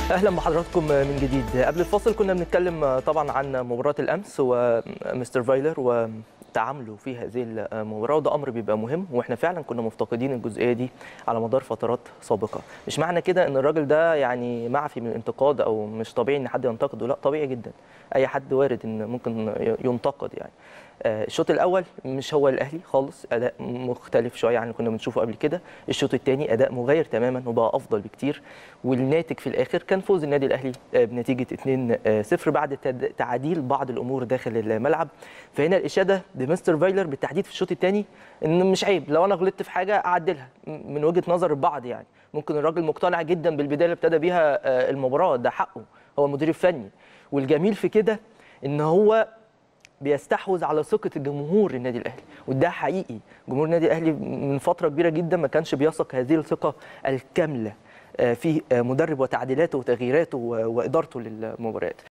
اهلا بحضراتكم من جديد قبل الفاصل كنا بنتكلم طبعا عن مباراه الامس ومستر فايلر وتعامله في هذه المباراه وده امر بيبقى مهم واحنا فعلا كنا مفتقدين الجزئيه دي على مدار فترات سابقه مش معنى كده ان الراجل ده يعني معفي من الانتقاد او مش طبيعي ان حد ينتقده لا طبيعي جدا اي حد وارد ان ممكن ينتقد يعني الشوط الاول مش هو الاهلي خالص اداء مختلف شويه عن اللي كنا بنشوفه قبل كده الشوط الثاني اداء مغاير تماما وبقى افضل بكتير والناتج في الاخر كان فوز النادي الاهلي بنتيجه 2-0 بعد تعديل بعض الامور داخل الملعب فهنا الاشاده لمستر فايلر بالتحديد في الشوط الثاني ان مش عيب لو انا غلطت في حاجه اعدلها من وجهه نظر البعض يعني ممكن الراجل مقتنع جدا بالبدايه اللي ابتدى بيها المباراه ده حقه هو المدير الفني والجميل في كده ان هو بيستحوذ على ثقه الجمهور النادي الاهلي وده حقيقي جمهور النادي الاهلي من فتره كبيره جدا ما كانش بيثق هذه الثقه الكامله في مدرب وتعديلاته وتغييراته وادارته للمباريات